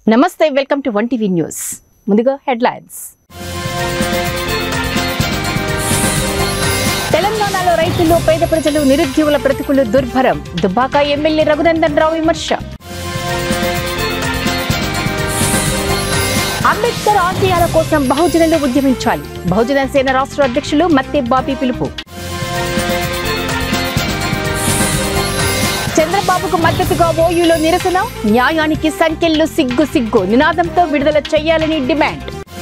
నమస్తే welcome to one TV news ముందుగా headlines తెలంగాణలో రైతులు పేద ప్రజలు నిరుద్యోగుల బ్రతుకులు దుర్భరం దుబ్బాక ఎమ్మెల్యే రఘునందన్ రావు విమర్శ అంబేద్కర్ ఆశయాల కోసం బహుజనులు ఉద్యమించాలి బహుజన సేన రాష్ట్ర అధ్యక్షులు మత్తే బాబీ పిలుపు చంద్రబాబుకు మద్దతుగా ఓయూలో నిరసన న్యాయానికి సంఖ్యలు సిగ్గు సిగ్గు నినాదంతో విడుదల చేయాలని డిమాండ్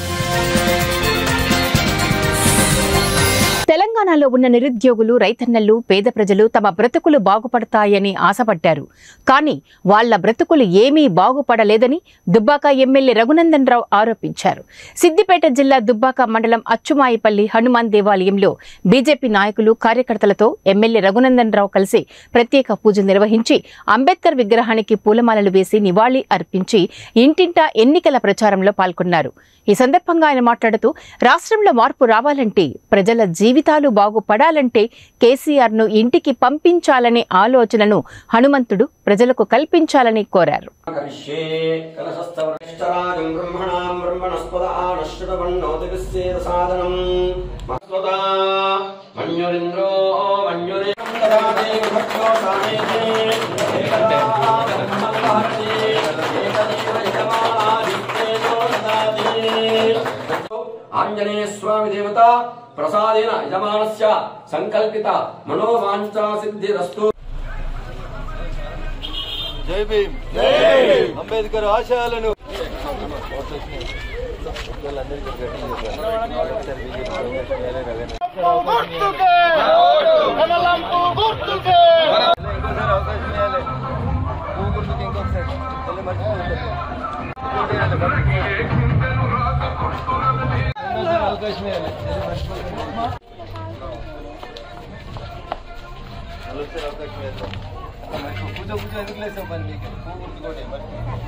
తెలంగాణలో ఉన్న నిరుద్యోగులు రైతన్నలు పేద ప్రజలు తమ బ్రతుకులు బాగుపడతాయని ఆశపడ్డారు కానీ వాళ్ల బ్రతుకులు ఏమీ బాగుపడలేదని దుబ్బాక ఎమ్మెల్యే రఘునందన్ రావు ఆరోపించారు సిద్దిపేట జిల్లా దుబ్బాక మండలం అచ్చుమాయిపల్లి హనుమాన్ దేవాలయంలో బీజేపీ నాయకులు కార్యకర్తలతో ఎమ్మెల్యే రఘునందన్ రావు కలిసి ప్రత్యేక పూజలు నిర్వహించి అంబేద్కర్ విగ్రహానికి పూలమాలలు వేసి నివాళి అర్పించి ఇంటింటా ఎన్నికల ప్రచారంలో పాల్గొన్నారు ఈ సందర్భంగా ఆయన మాట్లాడుతూ రాష్ట్రంలో మార్పు రావాలంటే ప్రజల జీవితాలు బాగుపడాలంటే కేసీఆర్ ను ఇంటికి పంపించాలనే ఆలోచనను హనుమంతుడు ప్రజలకు కల్పించాలని కోరారు కరిష్యే కలశస్థవరిష్టరాజం బ్రహ్మణాం బ్రహ్మణస్పద ఆనశ్రుతవన్నోతివిశ్చేద సాధనం మస్వత మన్యురింద్రో మన్యురేకం దదాతే విభక్త్యో సామేతే ఏకదా బ్రహ్మణాతి ఏకదేవ యజమానాదిత్యేజో దదాతి ఆంజనేయ స్వామి దేవత ప్రసాదేన యజమానస్య సంకల్పిత మనోవాంఛా సిద్ధిరస్తు జై భీమ్ జై అంబేద్కర్ ఆశయాలను అవకాశం ఇవ్వాలి అవకాశం ఇవ్వాలి పూజ పూజ ఎందుకు లేసాం పని మీకు పువ్వు గుర్తుకోండి మరి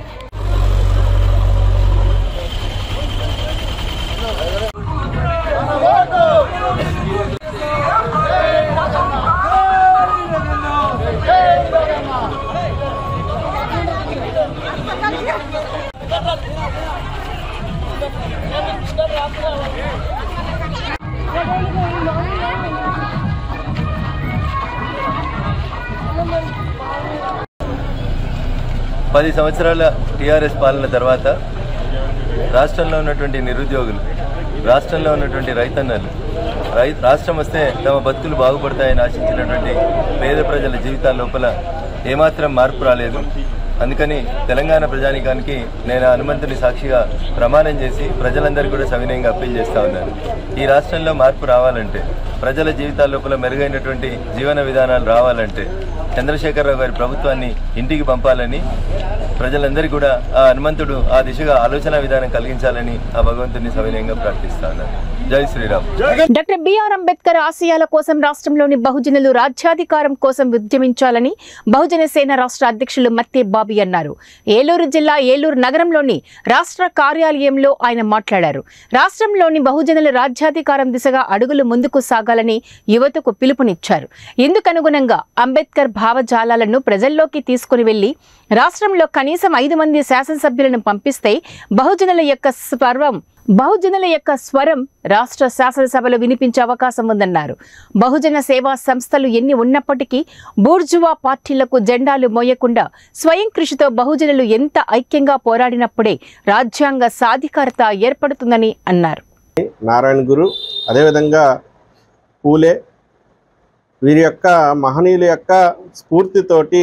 పది సంవత్సరాల టీఆర్ఎస్ పాలన తర్వాత రాష్ట్రంలో ఉన్నటువంటి నిరుద్యోగులు రాష్ట్రంలో ఉన్నటువంటి రైతన్నలు రై రాష్ట్రం వస్తే తమ బతుకులు బాగుపడతాయని ఆశించినటువంటి పేద ప్రజల జీవితాల లోపల ఏమాత్రం మార్పు రాలేదు అందుకని తెలంగాణ ప్రజానికానికి నేను ఆ హనుమంతుని సాక్షిగా ప్రమాణం చేసి ప్రజలందరికీ కూడా సవినయంగా అప్పీల్ చేస్తా ఉన్నాను ఈ రాష్ట్రంలో మార్పు రావాలంటే ప్రజల జీవితాల లోపల మెరుగైనటువంటి జీవన విధానాలు రావాలంటే చంద్రశేఖరరావు గారి ప్రభుత్వాన్ని ఇంటికి పంపాలని ప్రజలందరికీ కూడా ఆ హనుమంతుడు ఆ దిశగా ఆలోచన విధానం కలిగించాలని ఆ భగవంతుని సవినయంగా ప్రార్థిస్తా ఉన్నాను జై శ్రీరామ్ డాక్టర్ బిఆర్ అంబేద్కర్ ఆశయాల కోసం రాష్ట్రంలోని బహుజనులు రాజ్యాధికారం కోసం ఉద్యమించాలని బహుజన సేన రాష్ట్ర అధ్యక్షులు మత్తే బాబీ అన్నారు ఏలూరు జిల్లా ఏలూరు నగరంలోని రాష్ట్ర కార్యాలయంలో ఆయన మాట్లాడారు రాష్ట్రంలోని బహుజనుల రాజ్యాధికారం దిశగా అడుగులు ముందుకు సాగాలని యువతకు పిలుపునిచ్చారు ఇందుకనుగుణంగా అంబేద్కర్ భావజాలాలను ప్రజల్లోకి తీసుకుని వెళ్లి రాష్ట్రంలో కనీసం ఐదు మంది శాసనసభ్యులను పంపిస్తే బహుజనుల యొక్క స్వరం బహుజనుల యొక్క స్వరం రాష్ట్ర శాసనసభలో వినిపించే అవకాశం ఉందన్నారు బహుజన సేవా సంస్థలు ఎన్ని ఉన్నప్పటికీ బూర్జువా పార్టీలకు జెండాలు మోయకుండా స్వయం కృషితో బహుజనులు ఎంత ఐక్యంగా పోరాడినప్పుడే రాజ్యాంగ సాధికారత ఏర్పడుతుందని అన్నారు నారాయణ గురు అదేవిధంగా పూలే వీరి యొక్క మహనీయుల యొక్క స్ఫూర్తితోటి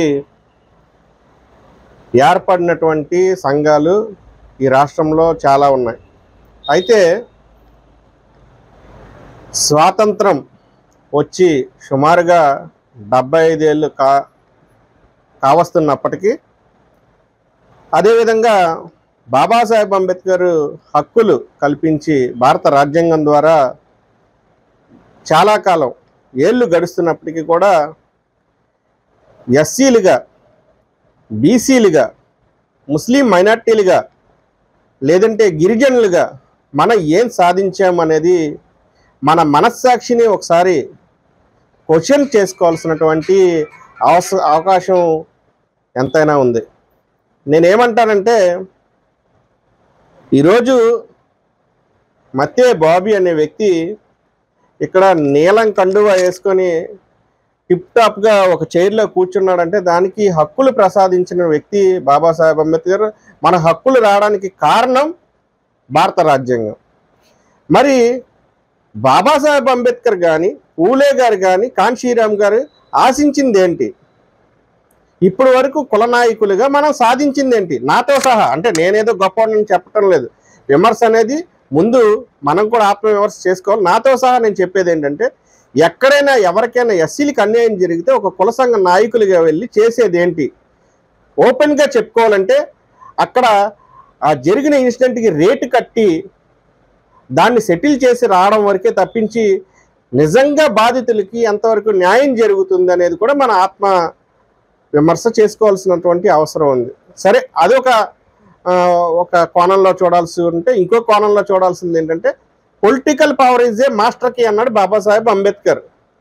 ఏర్పడినటువంటి సంఘాలు ఈ రాష్ట్రంలో చాలా ఉన్నాయి అయితే స్వాతంత్రం వచ్చి సుమారుగా డెబ్బై ఐదేళ్ళు కా కావస్తున్నప్పటికీ అదేవిధంగా బాబాసాహెబ్ అంబేద్కర్ హక్కులు కల్పించి భారత రాజ్యాంగం ద్వారా చాలా కాలం ఏళ్ళు గడుస్తున్నప్పటికీ కూడా ఎస్సీలుగా బీసీలుగా ముస్లిం మైనార్టీలుగా లేదంటే గిరిజనులుగా మనం ఏం సాధించామనేది మన మనస్సాక్షిని ఒకసారి క్వశ్చన్ చేసుకోవాల్సినటువంటి అవస అవకాశం ఎంతైనా ఉంది నేనేమంటానంటే ఈరోజు మత్తే బాబీ అనే వ్యక్తి ఇక్కడ నీలం కండువా వేసుకొని టిప్ టాప్గా ఒక చైర్లో కూర్చున్నాడంటే దానికి హక్కులు ప్రసాదించిన వ్యక్తి బాబాసాహెబ్ అంబేద్కర్ మన హక్కులు రావడానికి కారణం భారత రాజ్యాంగం మరి బాబాసాహెబ్ అంబేద్కర్ కానీ పూలే గారు కానీ కాన్షీరామ్ గారు ఆశించింది ఏంటి ఇప్పటి వరకు కుల నాయకులుగా మనం సాధించింది ఏంటి నాతో సహా అంటే నేనేదో గొప్ప చెప్పటం లేదు విమర్శ అనేది ముందు మనం కూడా ఆత్మ విమర్శ చేసుకోవాలి నాతో సహా నేను చెప్పేది ఏంటంటే ఎక్కడైనా ఎవరికైనా ఎస్సీలకు అన్యాయం జరిగితే ఒక కుల సంఘ నాయకులుగా వెళ్ళి చేసేది ఏంటి ఓపెన్గా చెప్పుకోవాలంటే అక్కడ ఆ జరిగిన ఇన్సిడెంట్కి రేటు కట్టి దాన్ని సెటిల్ చేసి రావడం వరకే తప్పించి నిజంగా బాధితులకి ఎంతవరకు న్యాయం జరుగుతుంది అనేది కూడా మన ఆత్మ విమర్శ చేసుకోవాల్సినటువంటి అవసరం ఉంది సరే అదొక ఆ, ఒక కోణంలో చూడాల్సి ఉంటే ఇంకో కోణంలో చూడాల్సింది ఏంటంటే political power is a master key అన్నాడు బాబాసాహెబ్ అంబేద్కర్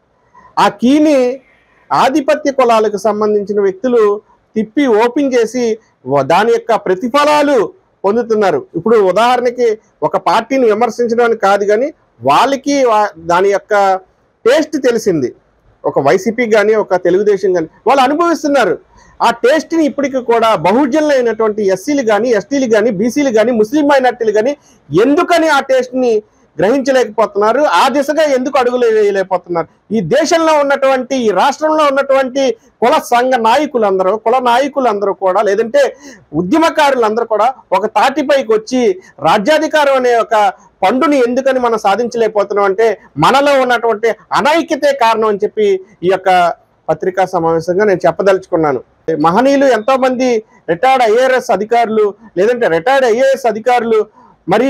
ఆ కీని ఆధిపత్య కులాలకు సంబంధించిన వ్యక్తులు తిప్పి ఓపెన్ చేసి వ- దాని యొక్క ప్రతిఫలాలు పొందుతున్నారు ఇప్పుడు ఉదాహరణకి ఒక పార్టీని విమర్శించడానికి కాదు కానీ వాళ్ళకి వా- దాని యొక్క టేస్ట్ తెలిసింది ఒక వైసీపీ కానీ ఒక తెలుగుదేశం కానీ వాళ్ళు అనుభవిస్తున్నారు ఆ టేస్ట్ని ఇప్పటికి కూడా బహుజనులు అయినటువంటి ఎస్సీలు కానీ ఎస్టీలు కానీ బీసీలు కానీ ముస్లిం మైనార్టీలు కానీ ఎందుకని ఆ టేస్ట్ని గ్రహించలేకపోతున్నారు ఆ దిశగా ఎందుకు అడుగులు వేయలేకపోతున్నారు ఈ దేశంలో ఉన్నటువంటి ఈ రాష్ట్రంలో ఉన్నటువంటి కుల సంఘ నాయకులందరూ కుల నాయకులందరూ కూడా లేదంటే ఉద్యమకారులందరూ కూడా ఒక తాటిపైకి వచ్చి రాజ్యాధికారం అనే ఒక పండుని ఎందుకని మనం సాధించలేకపోతున్నాం అంటే మనలో ఉన్నటువంటి అనైక్యతే కారణం అని చెప్పి ఈ యొక్క పత్రికా సమావేశంగా నేను చెప్పదలుచుకున్నాను మహనీయులు ఎంతో మంది రిటైర్డ్ ఐఏఎస్ అధికారులు లేదంటే రిటైర్డ్ ఐఏఎస్ అధికారులు మరి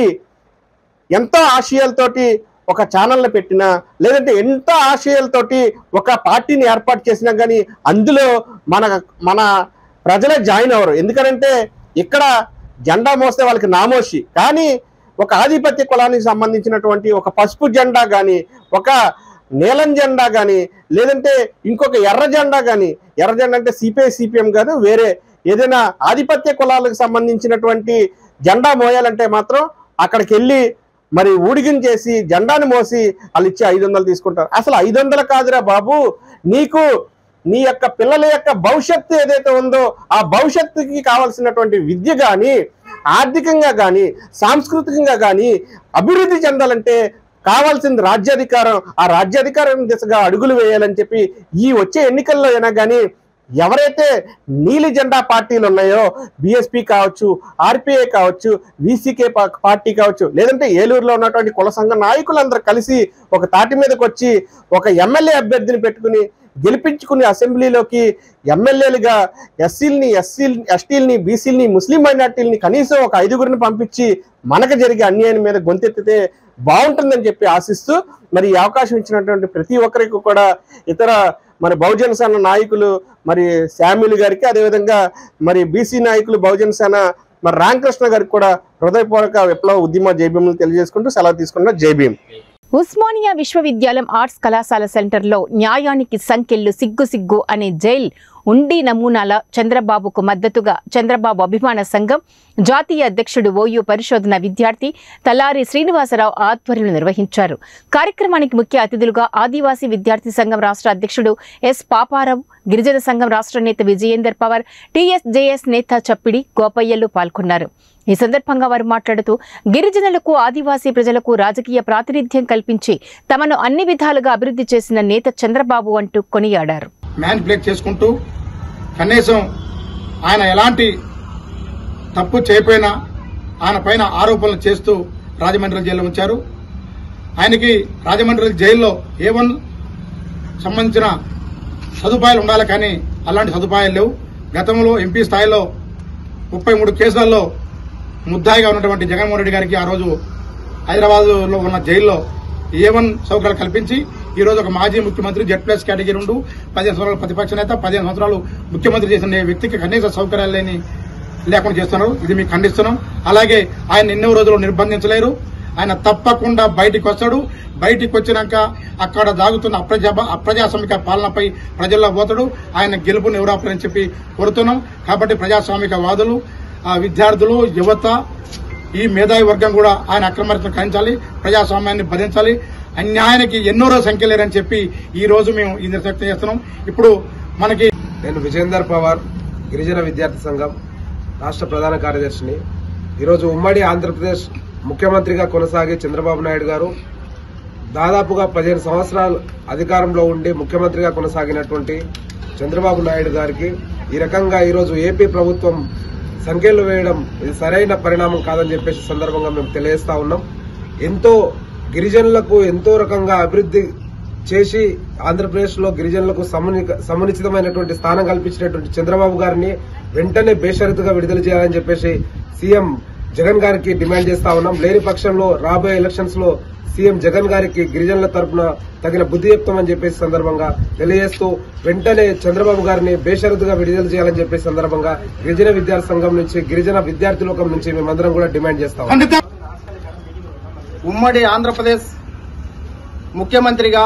ఎంతో ఆశయాలతోటి ఒక ఛానల్ని పెట్టినా లేదంటే ఎంతో ఆశయాలతోటి ఒక పార్టీని ఏర్పాటు చేసినా కానీ అందులో మన మన ప్రజలే జాయిన్ అవ్వరు ఎందుకంటే ఇక్కడ జెండా మోస్తే వాళ్ళకి నామోషి కానీ ఒక ఆధిపత్య కులానికి సంబంధించినటువంటి ఒక పసుపు జెండా కానీ ఒక నీలం జెండా కానీ లేదంటే ఇంకొక ఎర్ర జెండా కానీ ఎర్ర జెండా అంటే సిపిఐ సిపిఎం కాదు వేరే ఏదైనా ఆధిపత్య కులాలకు సంబంధించినటువంటి జెండా మోయాలంటే మాత్రం అక్కడికి వెళ్ళి మరి ఊడిగిన చేసి జెండాను మోసి వాళ్ళు ఇచ్చి ఐదు వందలు తీసుకుంటారు అసలు ఐదు వందలు కాదురా బాబు నీకు నీ యొక్క పిల్లల యొక్క భవిష్యత్తు ఏదైతే ఉందో ఆ భవిష్యత్తుకి కావాల్సినటువంటి విద్య కానీ ఆర్థికంగా కానీ సాంస్కృతికంగా కానీ అభివృద్ధి చెందాలంటే కావాల్సింది రాజ్యాధికారం ఆ రాజ్యాధికారం దిశగా అడుగులు వేయాలని చెప్పి ఈ వచ్చే ఎన్నికల్లో అయినా కానీ ఎవరైతే నీలి జెండా పార్టీలు ఉన్నాయో బిఎస్పి కావచ్చు ఆర్పిఐ కావచ్చు విసికే పార్టీ కావచ్చు లేదంటే ఏలూరులో ఉన్నటువంటి కుల సంఘ నాయకులందరూ కలిసి ఒక తాటి మీదకి వచ్చి ఒక ఎమ్మెల్యే అభ్యర్థిని పెట్టుకుని గెలిపించుకుని అసెంబ్లీలోకి ఎమ్మెల్యేలుగా ఎస్సీలని ఎస్సీ ఎస్టీలని బీసీలని ముస్లిం మైనార్టీలని కనీసం ఒక ఐదుగురిని పంపించి మనకు జరిగే అన్యాయం మీద గొంతెత్తితే బాగుంటుందని చెప్పి ఆశిస్తూ మరి ఈ అవకాశం ఇచ్చినటువంటి ప్రతి ఒక్కరికి కూడా ఇతర మరి బహుజన సేన నాయకులు మరి శామ్యులు గారికి అదేవిధంగా మరి బీసీ నాయకులు బహుజన సేన మరి రామకృష్ణ గారికి కూడా హృదయపూర్వక విప్లవ ఉద్యమ జైభీములు తెలియజేసుకుంటూ సెలవు తీసుకున్న జై భీమ్ ఉస్మానియా విశ్వవిద్యాలయం ఆర్ట్స్ కళాశాల సెంటర్లో న్యాయానికి సంకెళ్ళు సిగ్గు సిగ్గు అనే జైల్ ఉండి నమూనాల చంద్రబాబుకు మద్దతుగా చంద్రబాబు అభిమాన సంఘం జాతీయ అధ్యక్షుడు ఓయూ పరిశోధన విద్యార్థి తలారి శ్రీనివాసరావు ఆధ్వర్యంలో నిర్వహించారు కార్యక్రమానికి ముఖ్య అతిథులుగా ఆదివాసీ విద్యార్థి సంఘం రాష్ట్ర అధ్యక్షుడు ఎస్ పాపారావు గిరిజన సంఘం రాష్ట్ర నేత విజయేందర్ పవర్ టీఎస్జేఎస్ నేత చప్పిడి గోపయ్యలు పాల్గొన్నారు ఈ సందర్భంగా వారు మాట్లాడుతూ గిరిజనులకు ఆదివాసీ ప్రజలకు రాజకీయ ప్రాతినిధ్యం కల్పించి తమను అన్ని విధాలుగా అభివృద్ధి చేసిన నేత చంద్రబాబు అంటూ కొనియాడారు మ్యానిపులేట్ చేసుకుంటూ కనీసం ఆయన ఎలాంటి తప్పు చేయపోయినా ఆయన పైన ఆరోపణలు చేస్తూ రాజమండ్రి జైల్లో ఉంచారు ఆయనకి రాజమండ్రి జైల్లో ఏ వన్ సంబంధించిన సదుపాయాలు ఉండాలి కానీ అలాంటి సదుపాయాలు లేవు గతంలో ఎంపీ స్థాయిలో ముప్పై మూడు కేసులలో ముద్దాయిగా ఉన్నటువంటి జగన్మోహన్ రెడ్డి గారికి ఆ రోజు హైదరాబాద్ లో ఉన్న జైల్లో ఏ వన్ సౌకర్యాలు కల్పించి ఈ రోజు ఒక మాజీ ముఖ్యమంత్రి జెడ్ ప్లస్ కేటగిరీ ఉండు పదిహేను సంవత్సరాలు ప్రతిపక్ష నేత పదిహేను సంవత్సరాలు ముఖ్యమంత్రి చేసిన వ్యక్తికి కనీస సౌకర్యాలు లేని లేకుండా చేస్తున్నారు ఇది మీకు ఖండిస్తున్నాం అలాగే ఆయన ఎన్నో రోజులు నిర్బంధించలేరు ఆయన తప్పకుండా బయటికి వస్తాడు బయటికి వచ్చినాక అక్కడ దాగుతున్న అప్రజా అప్రజాస్వామిక పాలనపై ప్రజల్లో పోతాడు ఆయన గెలుపుని ఎవరాపని చెప్పి కోరుతున్నాం కాబట్టి ప్రజాస్వామిక వాదులు ఆ విద్యార్థులు యువత ఈ మేధావి వర్గం కూడా ఆయన అక్రమార్జన ఖండించాలి ప్రజాస్వామ్యాన్ని భరించాలి అన్యాయానికి ఎన్నోరో సంఖ్య లేరని చెప్పి ఈ రోజు మేము ఈ నిరసన చేస్తున్నాం ఇప్పుడు మనకి నేను విజేందర్ పవార్ గిరిజన విద్యార్థి సంఘం రాష్ట్ర ప్రధాన కార్యదర్శిని ఈరోజు ఉమ్మడి ఆంధ్రప్రదేశ్ ముఖ్యమంత్రిగా కొనసాగే చంద్రబాబు నాయుడు గారు దాదాపుగా పదిహేను సంవత్సరాలు అధికారంలో ఉండి ముఖ్యమంత్రిగా కొనసాగినటువంటి చంద్రబాబు నాయుడు గారికి ఈ రకంగా ఈరోజు ఏపీ ప్రభుత్వం సంఖ్యలు వేయడం ఇది సరైన పరిణామం కాదని చెప్పేసి సందర్భంగా మేము తెలియజేస్తా ఉన్నాం ఎంతో గిరిజనులకు ఎంతో రకంగా అభివృద్ధి చేసి ఆంధ్రప్రదేశ్ లో గిరిజనులకు సముని- సముచితమైనటువంటి స్థానం కల్పించినటువంటి చంద్రబాబు గారిని వెంటనే బేషరతుగా విడుదల చేయాలని చెప్పేసి సీఎం జగన్ గారికి డిమాండ్ చేస్తా ఉన్నాం లేని పక్షంలో రాబోయే ఎలక్షన్స్ లో సీఎం జగన్ గారికి గిరిజనుల తరపున తగిన బుద్ధి చెప్తామని చెప్పేసి సందర్భంగా తెలియజేస్తూ వెంటనే చంద్రబాబు గారిని బేషరతుగా విడుదల చేయాలని చెప్పేసి సందర్భంగా గిరిజన విద్యార్థి సంఘం నుంచి గిరిజన విద్యార్థి లోకం నుంచి మేమందరం కూడా డిమాండ్ చేస్తాం ఖండిత ఉమ్మడి ఆంధ్రప్రదేశ్ ముఖ్యమంత్రిగా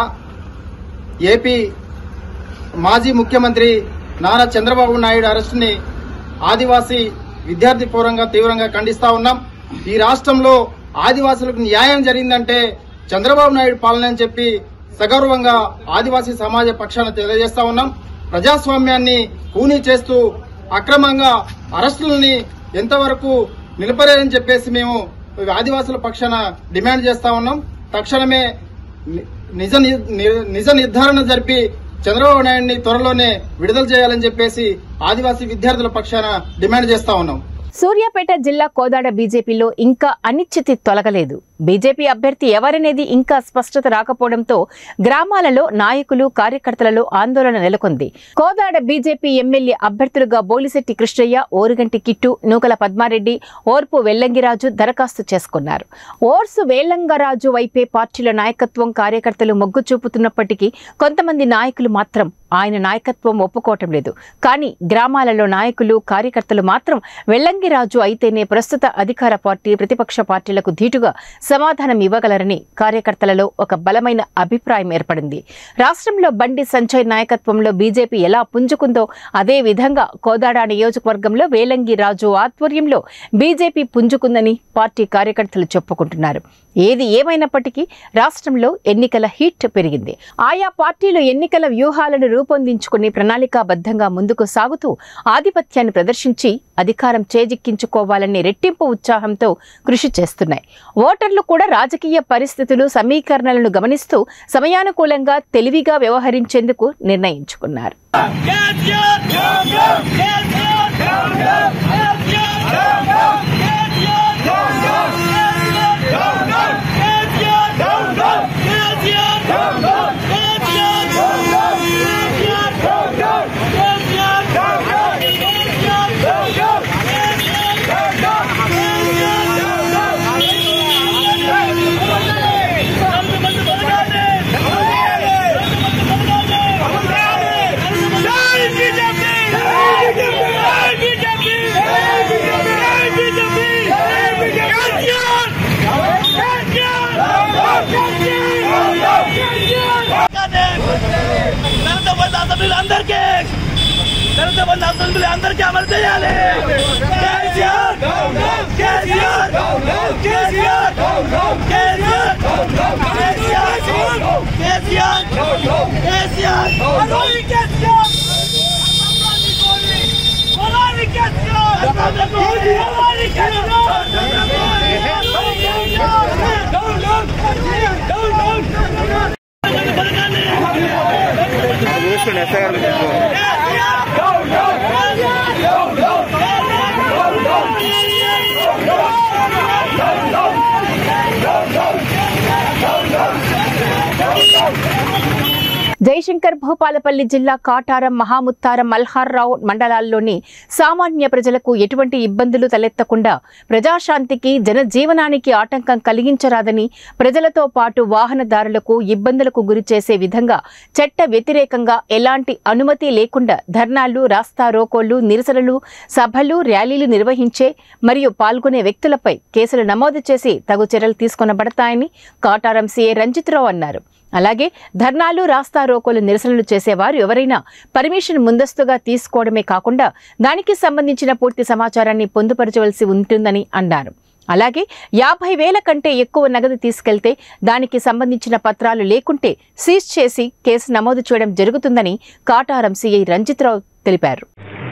ఏపీ మాజీ ముఖ్యమంత్రి నారా చంద్రబాబు నాయుడు అరెస్టుని ఆదివాసీ విద్యార్థి ఫోరంగా తీవ్రంగా ఖండిస్తా ఉన్నాం ఈ రాష్ట్రంలో ఆదివాసులకు న్యాయం జరిగిందంటే చంద్రబాబు నాయుడు పాలన అని చెప్పి సగౌరవంగా ఆదివాసీ సమాజ పక్షాన తెలియజేస్తా ఉన్నాం ప్రజాస్వామ్యాన్ని కూనీ చేస్తూ అక్రమంగా అరెస్టులని ఎంతవరకు నిలపలేరని చెప్పేసి మేము ఆదివాసుల పక్షాన డిమాండ్ చేస్తా ఉన్నాం తక్షణమే ని- నిజ ని- ని- నిజ నిర్ధారణ జరిపి చంద్రబాబు నాయుడిని త్వరలోనే విడుదల చేయాలని చెప్పేసి ఆదివాసీ విద్యార్థుల పక్షాన డిమాండ్ చేస్తా ఉన్నాం సూర్యాపేట జిల్లా కోదాడ బీజేపీలో ఇంకా అనిశ్చితి తొలగలేదు బీజేపీ అభ్యర్థి ఎవరనేది ఇంకా స్పష్టత రాకపోవడంతో గ్రామాలలో నాయకులు కార్యకర్తలలో ఆందోళన నెలకొంది కోదాడ బీజేపీ ఎమ్మెల్యే అభ్యర్థులుగా బోలిశెట్టి కృష్ణయ్య ఓరుగంటి కిట్టు నూకల పద్మారెడ్డి ఓర్పు వెల్లంగిరాజు దరఖాస్తు చేసుకున్నారు ఓర్సు వేలంగరాజు వైపే పార్టీల నాయకత్వం కార్యకర్తలు మొగ్గు చూపుతున్నప్పటికీ కొంతమంది నాయకులు మాత్రం ఆయన నాయకత్వం ఒప్పుకోవటం లేదు కానీ గ్రామాలలో నాయకులు కార్యకర్తలు మాత్రం వెల్లంగిరాజు అయితేనే ప్రస్తుత అధికార పార్టీ ప్రతిపక్ష పార్టీలకు ధీటుగా సమాధానం ఇవ్వగలరని కార్యకర్తలలో ఒక బలమైన అభిప్రాయం ఏర్పడింది రాష్ట్రంలో బండి సంజయ్ నాయకత్వంలో బీజేపీ ఎలా పుంజుకుందో అదే విధంగా కోదాడ నియోజకవర్గంలో వేలంగి రాజు ఆధ్వర్యంలో బీజేపీ పుంజుకుందని పార్టీ కార్యకర్తలు చెప్పుకుంటున్నారు ఏది ఏమైనప్పటికీ రాష్ట్రంలో ఎన్నికల హీట్ పెరిగింది ఆయా పార్టీలు ఎన్నికల వ్యూహాలను రూపొందించుకుని ప్రణాళికాబద్ధంగా ముందుకు సాగుతూ ఆధిపత్యాన్ని ప్రదర్శించి అధికారం చేజిక్కించుకోవాలనే రెట్టింపు ఉత్సాహంతో కృషి చేస్తున్నాయి ఓటర్లు కూడా రాజకీయ పరిస్థితులు సమీకరణలను గమనిస్తూ సమయానుకూలంగా తెలివిగా వ్యవహరించేందుకు నిర్ణయించుకున్నారు దళిత బంధు అసెంబ్లీలు అందరికీ దళిత బంధు అసెంబ్లీ అందరికీ అమలు చేయాలి కేసీఆర్ కేసీఆర్ కేసీఆర్ కేసీఆర్ కేసీఆర్ కేసీఆర్ కేసీఆర్ అలాగే కేసీఆర్ అలాగే కేసీఆర్ అలాగే కేసీఆర్ జయశంకర్ భూపాలపల్లి జిల్లా కాటారం మహాముత్తారం మల్హార్రావు మండలాల్లోని సామాన్య ప్రజలకు ఎటువంటి ఇబ్బందులు తలెత్తకుండా ప్రజాశాంతికి జనజీవనానికి ఆటంకం కలిగించరాదని ప్రజలతో పాటు వాహనదారులకు ఇబ్బందులకు గురి చేసే విధంగా చట్ట వ్యతిరేకంగా ఎలాంటి అనుమతి లేకుండా ధర్నాలు రాస్తా రోకోళ్లు నిరసనలు సభలు ర్యాలీలు నిర్వహించే మరియు పాల్గొనే వ్యక్తులపై కేసులు నమోదు చేసి తగు చర్యలు తీసుకొనబడతాయని కాటారం సీఏ రంజిత్రావు అన్నారు అలాగే ధర్నాలు రాస్తా రోకోలు నిరసనలు చేసేవారు ఎవరైనా పర్మిషన్ ముందస్తుగా తీసుకోవడమే కాకుండా దానికి సంబంధించిన పూర్తి సమాచారాన్ని పొందుపరచవలసి ఉంటుందని అన్నారు అలాగే యాభై వేల కంటే ఎక్కువ నగదు తీసుకెళ్తే దానికి సంబంధించిన పత్రాలు లేకుంటే సీజ్ చేసి కేసు నమోదు చేయడం జరుగుతుందని కాటారం సీఐ రంజిత్రావు తెలిపారు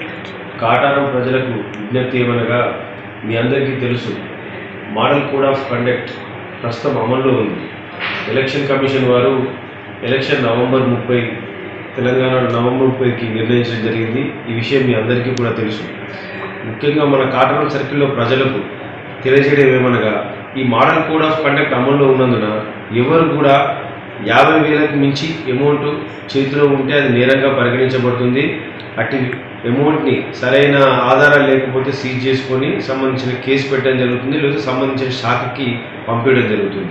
కాటారం ప్రజలకు విజ్ఞప్తి ఏమనగా మీ అందరికీ తెలుసు మోడల్ కోడ్ ఆఫ్ కండక్ట్ ప్రస్తుతం అమల్లో ఉంది ఎలక్షన్ కమిషన్ వారు ఎలక్షన్ నవంబర్ ముప్పై తెలంగాణలో నవంబర్ ముప్పైకి నిర్ణయించడం జరిగింది ఈ విషయం మీ అందరికీ కూడా తెలుసు ముఖ్యంగా మన కాటారం సర్కిల్లో ప్రజలకు తెలియజేయడం ఏమనగా ఈ మోడల్ కోడ్ ఆఫ్ కండక్ట్ అమల్లో ఉన్నందున ఎవరు కూడా యాభై వేలకు మించి అమౌంట్ చేతిలో ఉంటే అది నేరంగా పరిగణించబడుతుంది అట్టి అమౌంట్ని సరైన ఆధారాలు లేకపోతే సీజ్ చేసుకొని సంబంధించిన కేసు పెట్టడం జరుగుతుంది లేదా సంబంధించిన శాఖకి పంపించడం జరుగుతుంది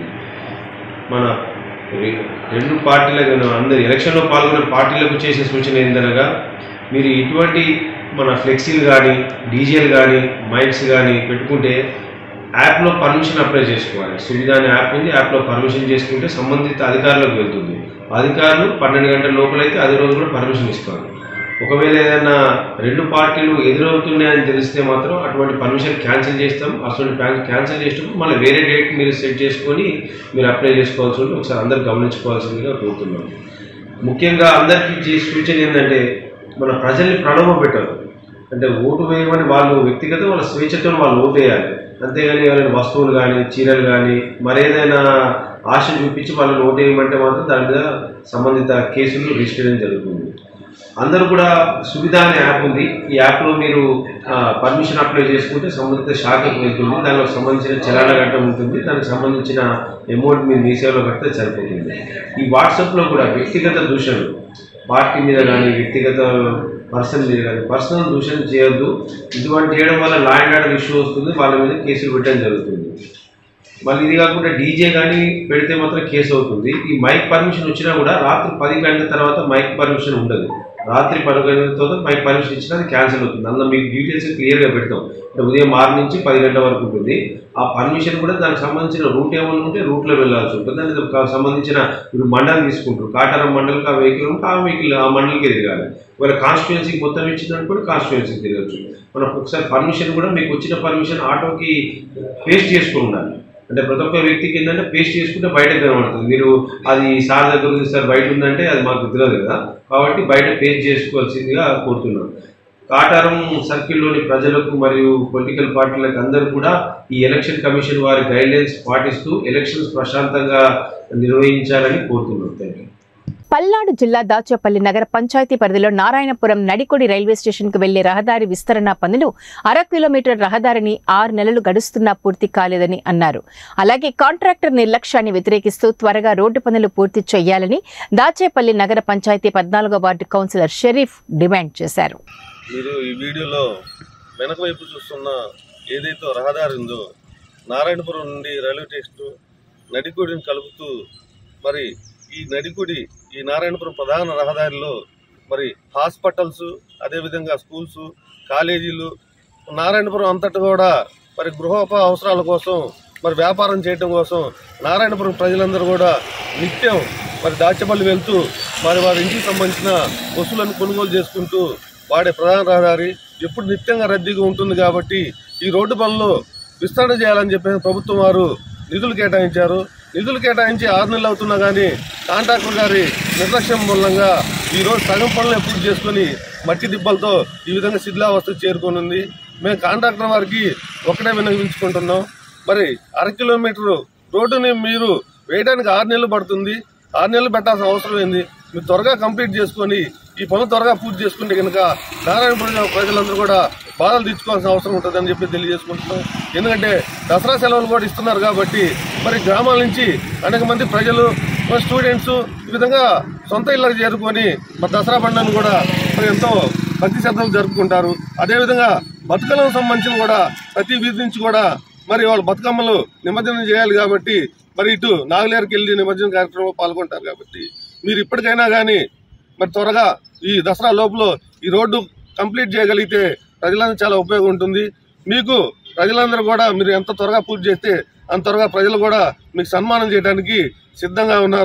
మన రె- రెండు పార్టీలకు అందరు ఎలక్షన్లో పాల్గొన్న పార్టీలకు చేసే సూచన ఏందనగా మీరు ఇటువంటి మన ఫ్లెక్సీలు కానీ డీజేలు కానీ మైక్స్ కానీ పెట్టుకుంటే యాప్లో పర్మిషన్ అప్లై చేసుకోవాలి సువిధ అనే యాప్ ఉంది యాప్లో పర్మిషన్ చేసుకుంటే సంబంధిత అధికారులకు వెళ్తుంది అధికారులు పన్నెండు గంటల లోపలైతే అదే రోజు కూడా పర్మిషన్ ఇస్తారు ఒకవేళ ఏదైనా రెండు పార్టీలు ఎదురవుతున్నాయని తెలిస్తే మాత్రం అటువంటి పర్మిషన్ క్యాన్సిల్ చేస్తాం అటువంటి క్యాన్సిల్ చేసినప్పుడు మళ్ళీ వేరే డేట్ మీరు సెట్ చేసుకొని మీరు అప్లై చేసుకోవాల్సి ఉంటుంది ఒకసారి అందరు గమనించుకోవాల్సిందిగా కోరుతున్నాను ముఖ్యంగా అందరికీ చేసే సూచన ఏంటంటే మన ప్రజల్ని ప్రలోభ పెట్టరు అంటే ఓటు వేయమని వాళ్ళు వ్యక్తిగత వాళ్ళ స్వేచ్ఛతో వాళ్ళు ఓటు వేయాలి అంతేగాని వాళ్ళని వస్తువులు కానీ చీరలు కానీ మరేదైనా ఆశ చూపించి వాళ్ళని ఓటు వేయమంటే మాత్రం దాని మీద సంబంధిత కేసులు రిజిస్టర్ చేయడం జరుగుతుంది అందరూ కూడా సువిధ అనే యాప్ ఉంది ఈ యాప్లో మీరు పర్మిషన్ అప్లై చేసుకుంటే సంబంధిత శాఖకు వెళ్తుంది దానికి సంబంధించిన చలాన గంట ఉంటుంది దానికి సంబంధించిన అమౌంట్ మీరు మీ సేవలో కడితే సరిపోతుంది ఈ వాట్సాప్లో కూడా వ్యక్తిగత దూషణలు పార్టీ మీద కానీ వ్యక్తిగత పర్సన్ మీద కానీ పర్సనల్ దూషణ చేయొద్దు ఇటువంటి చేయడం వల్ల లా అండ్ ఆర్డర్ ఇష్యూ వస్తుంది వాళ్ళ మీద కేసులు పెట్టడం జరుగుతుంది మళ్ళీ ఇది కాకుండా డీజే కానీ పెడితే మాత్రం కేసు అవుతుంది ఈ మైక్ పర్మిషన్ వచ్చినా కూడా రాత్రి పది గంటల తర్వాత మైక్ పర్మిషన్ ఉండదు రాత్రి పది గంటల తర్వాత మైక్ పర్మిషన్ ఇచ్చినా అది క్యాన్సిల్ అవుతుంది అందులో మీకు డీటెయిల్స్ క్లియర్గా పెడతాం అంటే ఉదయం ఆరు నుంచి పది గంటల వరకు ఉంటుంది ఆ పర్మిషన్ కూడా దానికి సంబంధించిన రూట్ ఏమైనా ఉంటే రూట్లో వెళ్ళాల్సి ఉంటుంది దానికి సంబంధించిన ఇప్పుడు మండలం తీసుకుంటారు కాటారం మండలికి ఆ వెహికల్ ఉంటే ఆ వెహికల్ ఆ మండలికి తిరగాలి ఒకవేళ కాన్స్టిట్యున్సీకి మొత్తం ఇచ్చిందనుకోండి కాన్స్టిట్యున్సీకి తిరగచ్చు మనం ఒకసారి పర్మిషన్ కూడా మీకు వచ్చిన పర్మిషన్ ఆటోకి పేస్ట్ చేసుకుని ఉండాలి అంటే ప్రతి ఒక్క వ్యక్తికి ఏంటంటే పేస్ట్ చేసుకుంటే బయటకు కనబడుతుంది మీరు అది సార్ దగ్గర ఉంది సార్ బయట ఉందంటే అది మాకు తెలియదు కదా కాబట్టి బయట పేస్ట్ చేసుకోవాల్సిందిగా కోరుతున్నాం కాటారం సర్కిల్లోని ప్రజలకు మరియు పొలిటికల్ పార్టీలకు అందరూ కూడా ఈ ఎలక్షన్ కమిషన్ వారి గైడ్లైన్స్ పాటిస్తూ ఎలక్షన్స్ ప్రశాంతంగా నిర్వహించాలని కోరుతున్నాం థ్యాంక్ యూ పల్నాడు జిల్లా దాచేపల్లి నగర పంచాయతీ పరిధిలో నారాయణపురం నడికొడి రైల్వే స్టేషన్కు వెళ్లే రహదారి విస్తరణ పనులు అర కిలోమీటర్ రహదారిని ఆరు నెలలు గడుస్తున్నా పూర్తి కాలేదని అన్నారు అలాగే కాంట్రాక్టర్ నిర్లక్ష్యాన్ని వ్యతిరేకిస్తూ త్వరగా రోడ్డు పనులు పూర్తి చేయాలని దాచేపల్లి నగర పంచాయతీ పద్నాలుగో వార్డు కౌన్సిలర్ షరీఫ్ డిమాండ్ చేశారు మీరు ఈ వీడియోలో వెనక వైపు చూస్తున్న ఏదైతే రహదారి ఉందో నారాయణపురం నుండి రైల్వే స్టేషన్ నడిగుడిని కలుపుతూ మరి ఈ నడిగుడి ఈ నారాయణపురం ప్రధాన రహదారిలో మరి హాస్పిటల్స్ అదేవిధంగా స్కూల్స్ కాలేజీలు నారాయణపురం అంతటా కూడా మరి గృహోప అవసరాల కోసం మరి వ్యాపారం చేయటం కోసం నారాయణపురం ప్రజలందరూ కూడా నిత్యం మరి దాచపల్లి వెళ్తూ మరి వారి ఇంటికి సంబంధించిన వస్తువులను కొనుగోలు చేసుకుంటూ వాడే ప్రధాన రహదారి ఎప్పుడు నిత్యంగా రద్దీగా ఉంటుంది కాబట్టి ఈ రోడ్డు పనులు విస్తరణ చేయాలని చెప్పి ప్రభుత్వం వారు నిధులు కేటాయించారు నిధులు కేటాయించి ఆరు నెలలు అవుతున్నా కానీ కాంట్రాక్టర్ గారి నిర్లక్ష్యం మూలంగా ఈ రోజు సగం పనులు పూర్తి చేసుకొని మట్టి దిబ్బలతో ఈ విధంగా శిథిలావస్థకు చేరుకొని ఉంది మేము కాంట్రాక్టర్ వారికి ఒకటే విన్నవించుకుంటున్నాం మరి అర కిలోమీటర్ రోడ్డుని మీరు వేయడానికి ఆరు నెలలు పడుతుంది ఆరు నెలలు పెట్టాల్సిన అవసరం ఏంది మీరు త్వరగా కంప్లీట్ చేసుకొని ఈ పనులు త్వరగా పూర్తి చేసుకుంటే కనుక నారాయణపురం ప్రజలందరూ కూడా బాధలు తెచ్చుకోవాల్సిన అవసరం ఉంటుందని చెప్పి తెలియజేసుకుంటున్నాం ఎందుకంటే దసరా సెలవులు కూడా ఇస్తున్నారు కాబట్టి మరి గ్రామాల నుంచి అనేక మంది ప్రజలు మరి స్టూడెంట్స్ ఈ విధంగా సొంత ఇళ్ళకి చేరుకొని మరి దసరా పండుగను కూడా మరి ఎంతో భక్తి శ్రద్ధలు జరుపుకుంటారు అదేవిధంగా బతుకమ్మకు సంబంధించి కూడా ప్రతి వీధి నుంచి కూడా మరి వాళ్ళు బతుకమ్మలు నిమజ్జనం చేయాలి కాబట్టి మరి ఇటు నాగలేరుకి వెళ్ళి నిమజ్జనం కార్యక్రమంలో పాల్గొంటారు కాబట్టి మీరు ఇప్పటికైనా కానీ మరి త్వరగా ఈ దసరా లోపల ఈ రోడ్డు కంప్లీట్ చేయగలిగితే ప్రజలందరూ చాలా ఉపయోగం ఉంటుంది మీకు ప్రజలందరూ కూడా మీరు ఎంత త్వరగా పూర్తి చేస్తే అంత త్వరగా ప్రజలు కూడా మీకు సన్మానం చేయడానికి సిద్ధంగా ఉన్నారు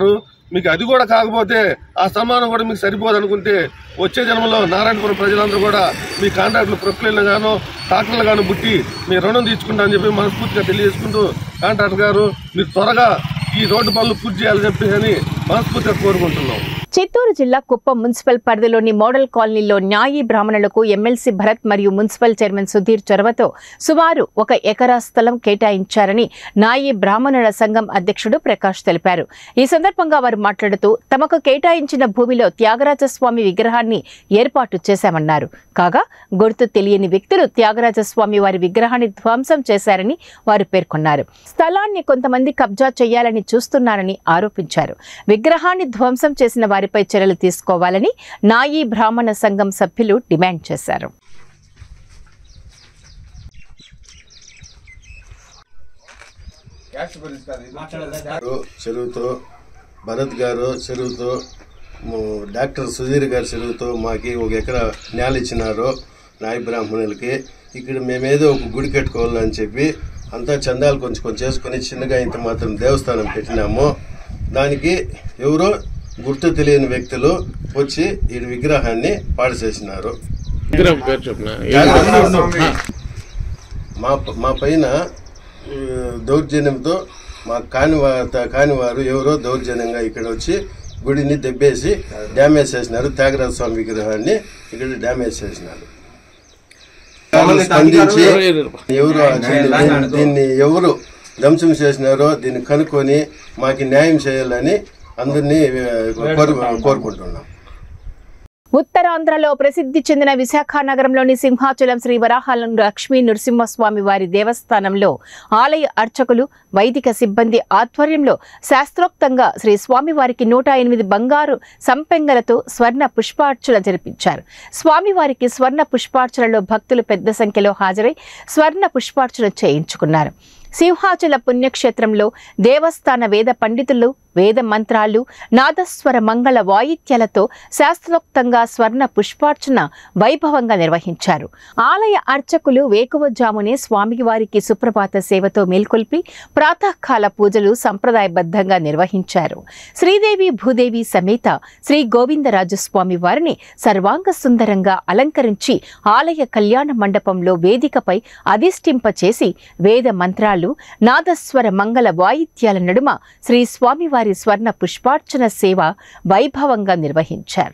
మీకు అది కూడా కాకపోతే ఆ సన్మానం కూడా మీకు సరిపోదు అనుకుంటే వచ్చే జన్మలో నారాయణపురం ప్రజలందరూ కూడా మీ కాంట్రాక్టులు ప్రొక్లైన్లు గాను ట్రాక్టర్లు గాను బుట్టి మీ రుణం తీర్చుకుంటా అని చెప్పి మనస్ఫూర్తిగా తెలియజేసుకుంటూ కాంట్రాక్టర్ గారు మీరు త్వరగా ఈ రోడ్డు పనులు పూర్తి చేయాలని చెప్పి అని మనస్ఫూర్తిగా కోరుకుంటున్నాం చిత్తూరు జిల్లా కుప్పం మున్సిపల్ పరిధిలోని మోడల్ కాలనీలో న్యాయీ బ్రాహ్మణులకు ఎమ్మెల్సీ భరత్ మరియు మున్సిపల్ చైర్మన్ సుధీర్ చొరవతో సుమారు ఒక ఎకరా స్థలం కేటాయించారని నాయీ బ్రాహ్మణుల సంఘం అధ్యక్షుడు ప్రకాష్ తెలిపారు ఈ సందర్భంగా వారు మాట్లాడుతూ తమకు కేటాయించిన భూమిలో త్యాగరాజస్వామి విగ్రహాన్ని ఏర్పాటు చేశామన్నారు కాగా గుర్తు తెలియని వ్యక్తులు త్యాగరాజస్వామి వారి విగ్రహాన్ని ధ్వంసం చేశారని వారు పేర్కొన్నారు స్థలాన్ని కొంతమంది కబ్జా చేయాలని చూస్తున్నారని ఆరోపించారు విగ్రహాన్ని ధ్వంసం చేసిన వారిపై చర్యలు తీసుకోవాలని నాయీ బ్రాహ్మణ సంఘం సభ్యులు డిమాండ్ చేశారు గారు చెరువుతో భరత్ గారు చెరువుతో ము- డాక్టర్ సుధీర్ గారి చెరువుతో మాకి ఒక ఎకరా నేల ఇచ్చినారు నాయ బ్రాహ్మణులకి ఇక్కడ మేమేదో ఒక గుడి కట్టుకోవాలని చెప్పి అంతా చందాలు కొంచెం కొంచెం చేసుకుని చిన్నగా ఇంత మాత్రం దేవస్థానం పెట్టినాము దానికి ఎవరో గుర్తు తెలియని వ్యక్తులు వచ్చి ఈ విగ్రహాన్ని పాడు చేసినారు మా మా పైన ఆ, దౌర్జన్యంతో మా కాని వా- కాని వారు ఎవరో దౌర్జన్యంగా ఇక్కడ వచ్చి గుడిని దెబ్బేసి డ్యామేజ్ చేసినారు త్యాగరాజ స్వామి విగ్రహాన్ని ఇక్కడ డ్యామేజ్ చేసినారు స్పందించి ఎవరు దీన్ని- దీన్ని ఎవరు ధ్వంసం చేసినారో దీన్ని కనుక్కొని మాకు న్యాయం చేయాలని అందరినీ ఆ, కోరు కోరుకుంటున్నాం ఉత్తరాంధ్రలో ప్రసిద్ధి చెందిన విశాఖ నగరంలోని సింహాచలం శ్రీ వరాహాలం లక్ష్మీ నృసింహస్వామి వారి దేవస్థానంలో ఆలయ అర్చకులు వైదిక సిబ్బంది ఆధ్వర్యంలో శాస్త్రోక్తంగా శ్రీ స్వామివారికి నూట ఎనిమిది బంగారు సంపెంగలతో స్వర్ణ పుష్పార్చన జరిపించారు స్వామివారికి స్వర్ణ పుష్పార్చనలో భక్తులు పెద్ద సంఖ్యలో హాజరై స్వర్ణ పుష్పార్చన చేయించుకున్నారు సింహాచల పుణ్యక్షేత్రంలో దేవస్థాన వేద పండితులు వేద మంత్రాలు నాదస్వర మంగళ వాయిద్యాలతో శాస్త్రోక్తంగా స్వర్ణ పుష్పార్చన వైభవంగా నిర్వహించారు ఆలయ అర్చకులు వేకువజామునే స్వామివారికి సుప్రభాత సేవతో మేల్కొల్పి ప్రాతకాల పూజలు సంప్రదాయబద్ధంగా నిర్వహించారు శ్రీదేవి భూదేవి సమేత శ్రీ గోవిందరాజు స్వామి వారిని సర్వాంగ సుందరంగా అలంకరించి ఆలయ కళ్యాణ మండపంలో వేదికపై అధిష్టింపచేసి వేద మంత్రాలు నాదస్వర మంగళ వాయిద్యాల నడుమ శ్రీ స్వామివారి స్వర్ణ పుష్పార్చన సేవ వైభవంగా నిర్వహించారు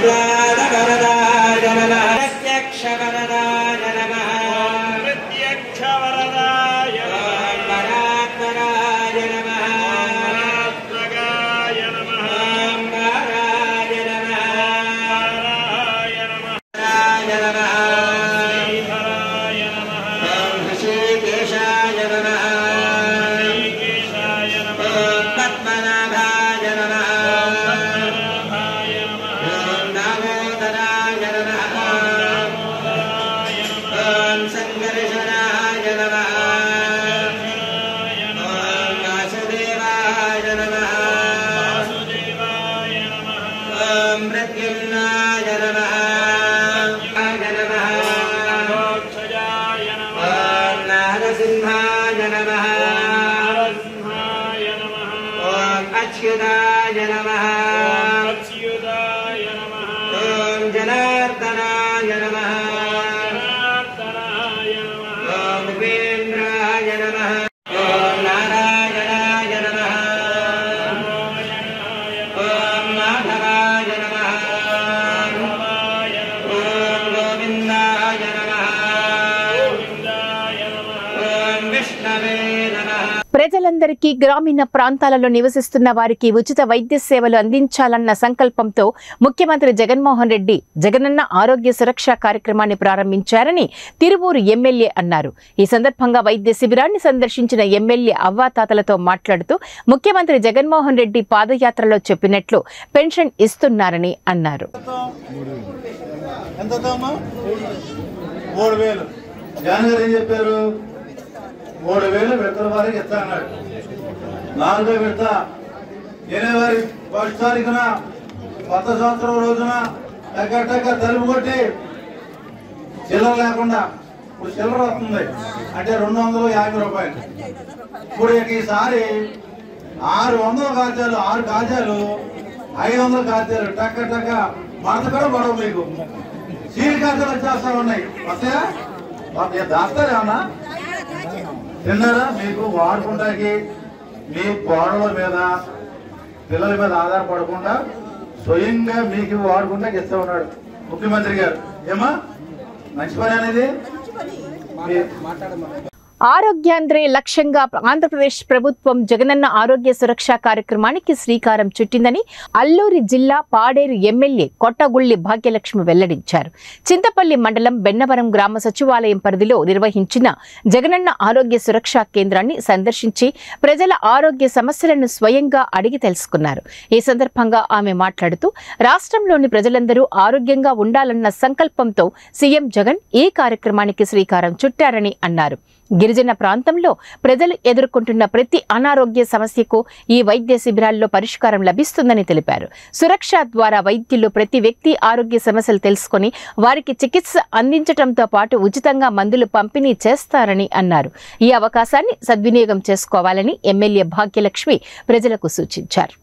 నరసింహాయ నమ ఓం అచ్యుతాయ నమ ఓం జనార్దనాయ నమ ఓం ఉపేంద్రాయ నమ ఓం నారాయణాయ నమ ఓం మాధవాయ నమ ఓం గోవిందాయ నమ ఓం విష్ణవే నమ ప్రజలందరికీ గ్రామీణ ప్రాంతాలలో నివసిస్తున్న వారికి ఉచిత వైద్య సేవలు అందించాలన్న సంకల్పంతో ముఖ్యమంత్రి జగన్మోహన్ రెడ్డి జగనన్న ఆరోగ్య సురక్ష కార్యక్రమాన్ని ప్రారంభించారని తిరువూరు ఎమ్మెల్యే అన్నారు ఈ సందర్భంగా వైద్య శిబిరాన్ని సందర్శించిన ఎమ్మెల్యే అవ్వాతాతలతో మాట్లాడుతూ ముఖ్యమంత్రి జగన్మోహన్ రెడ్డి పాదయాత్రలో చెప్పినట్లు పెన్షన్ ఇస్తున్నారని అన్నారు ఎంతమ్మా మూడు వేలు జగన్ గారు ఏం చెప్పారు మూడు వేలు విడతల వారికి ఇస్తా అన్నాడు నాలుగో విడత జనవరి ఫస్ట్ తారీఖున కొత్త సంవత్సరం రోజున టక్క టక్క తలుపు కొట్టి చిల్లర లేకుండా ఇప్పుడు చిల్లర వస్తుంది అంటే రెండు వందల యాభై రూపాయలు ఇప్పుడు ఇక ఈసారి ఆరు వందల కాచాలు ఆరు కాచాలు ఐదు వందల కాచాలు టక్క టక్క మడత కూడా పడవు మీకు సీల్ కాచాలు వచ్చేస్తా ఉన్నాయి వస్తాయా వస్తాయా? దాస్తారేమన్నా తిన్నారా మీకు వాడుకుంటాకి మీ కోడల మీద పిల్లల మీద ఆధారపడకుండా స్వయంగా మీకు వాడుకుంటాకి ఇస్తా ఉన్నాడు ముఖ్యమంత్రి గారు ఏమా మంచి పని అనేది ఆరోగ్యాంధ్రే లక్ష్యంగా ఆంధ్రప్రదేశ్ ప్రభుత్వం జగనన్న ఆరోగ్య సురక్ష కార్యక్రమానికి శ్రీకారం చుట్టిందని అల్లూరి జిల్లా పాడేరు ఎమ్మెల్యే కొట్టగుళ్లి భాగ్యలక్ష్మి వెల్లడించారు చింతపల్లి మండలం బెన్నవరం గ్రామ సచివాలయం పరిధిలో నిర్వహించిన జగనన్న ఆరోగ్య సురక్ష కేంద్రాన్ని సందర్శించి ప్రజల ఆరోగ్య సమస్యలను స్వయంగా అడిగి తెలుసుకున్నారు ఈ సందర్భంగా ఆమె మాట్లాడుతూ రాష్ట్రంలోని ప్రజలందరూ ఆరోగ్యంగా ఉండాలన్న సంకల్పంతో సీఎం జగన్ ఈ కార్యక్రమానికి శ్రీకారం చుట్టారని అన్నారు గిరిజన ప్రాంతంలో ప్రజలు ఎదుర్కొంటున్న ప్రతి అనారోగ్య సమస్యకు ఈ వైద్య శిబిరాల్లో పరిష్కారం లభిస్తుందని తెలిపారు సురక్ష ద్వారా వైద్యులు ప్రతి వ్యక్తి ఆరోగ్య సమస్యలు తెలుసుకొని వారికి చికిత్స అందించడంతో పాటు ఉచితంగా మందులు పంపిణీ చేస్తారని అన్నారు ఈ అవకాశాన్ని సద్వినియోగం చేసుకోవాలని ఎమ్మెల్యే భాగ్యలక్ష్మి ప్రజలకు సూచించారు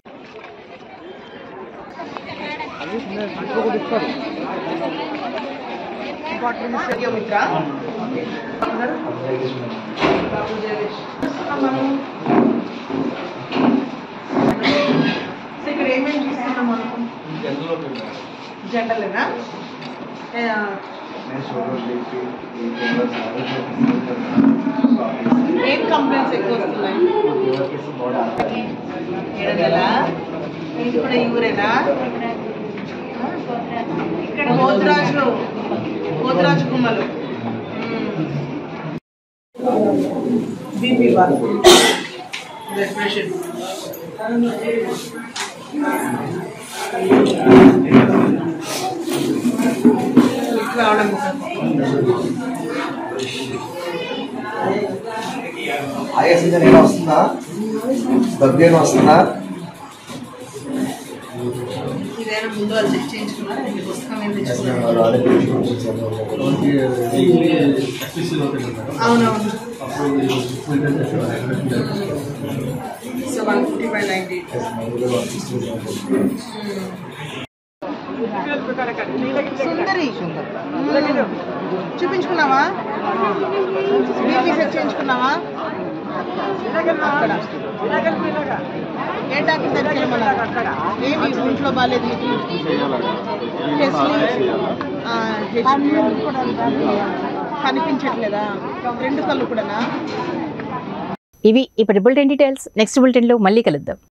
ఇక్కడ ఏమేమి చూస్తున్నాం మనకు జనరలేనా ఏం కంప్లైంట్స్ ఎక్కువ వస్తున్నాయి ఏడగల ఇది కూడా ఈ ఊరేనా ఇక్కడ గోతురాజు గోతురాజు కుమ్మలు బీపీ బాల్ బ్లడ్ ప్రెషర్ రావడం ఆయాసం ఏమైనా వస్తుందా దగ్గు ఏమైనా వస్తుందా ఇదేనా ముందు వాళ్ళు చెక్ చేయించుకున్నారా ఈ పుస్తకం ఏం తెచ్చుకున్నారు అవునవును so one fifty five ninety Sundari మ్మ్. చూపించుకున్నావా బీపీ సెట్ చేయించుకున్నావా అక్కడ ఏ డాక్టర్ దగ్గరికి వెళ్ళమన్నారు ఏమి ఒంట్లో బాగాలేదు మీకు టెస్ట్లు ఆ, హెచ్- కనిపించట్లేదా రెండు కళ్ళు కూడానా ఇవి ఇప్పటి బులెటిన్ డీటెయిల్స్ నెక్స్ట్ బులెటిన్లో మళ్ళీ కలుద్దాం